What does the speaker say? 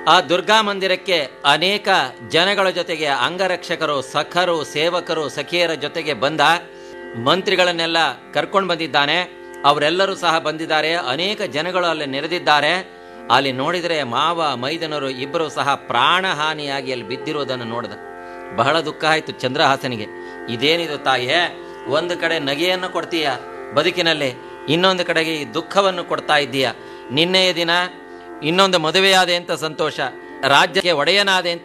ಆ ದುರ್ಗಾ ಮಂದಿರಕ್ಕೆ ಅನೇಕ ಜನಗಳ ಜೊತೆಗೆ ಅಂಗರಕ್ಷಕರು ಸಖರು ಸೇವಕರು ಸಖಿಯರ ಜೊತೆಗೆ ಬಂದ ಮಂತ್ರಿಗಳನ್ನೆಲ್ಲ ಕರ್ಕೊಂಡು ಬಂದಿದ್ದಾನೆ ಅವರೆಲ್ಲರೂ ಸಹ ಬಂದಿದ್ದಾರೆ ಅನೇಕ ಜನಗಳು ಅಲ್ಲಿ ನೆರೆದಿದ್ದಾರೆ ಅಲ್ಲಿ ನೋಡಿದರೆ ಮಾವ ಮೈದನರು ಇಬ್ಬರು ಸಹ ಪ್ರಾಣಹಾನಿಯಾಗಿ ಅಲ್ಲಿ ಬಿದ್ದಿರುವುದನ್ನು ನೋಡಿದ ಬಹಳ ದುಃಖ ಆಯಿತು ಚಂದ್ರಹಾಸನಿಗೆ ಇದೇನಿದು ತಾಯೇ ಒಂದು ಕಡೆ ನಗೆಯನ್ನು ಕೊಡ್ತೀಯ ಬದುಕಿನಲ್ಲಿ ಇನ್ನೊಂದು ಕಡೆಗೆ ಈ ದುಃಖವನ್ನು ಕೊಡ್ತಾ ಇದ್ದೀಯ ನಿನ್ನೆಯ ದಿನ ಇನ್ನೊಂದು ಮದುವೆಯಾದೆ ಅಂತ ಸಂತೋಷ ರಾಜ್ಯಕ್ಕೆ ಒಡೆಯನಾದೆ ಅಂತ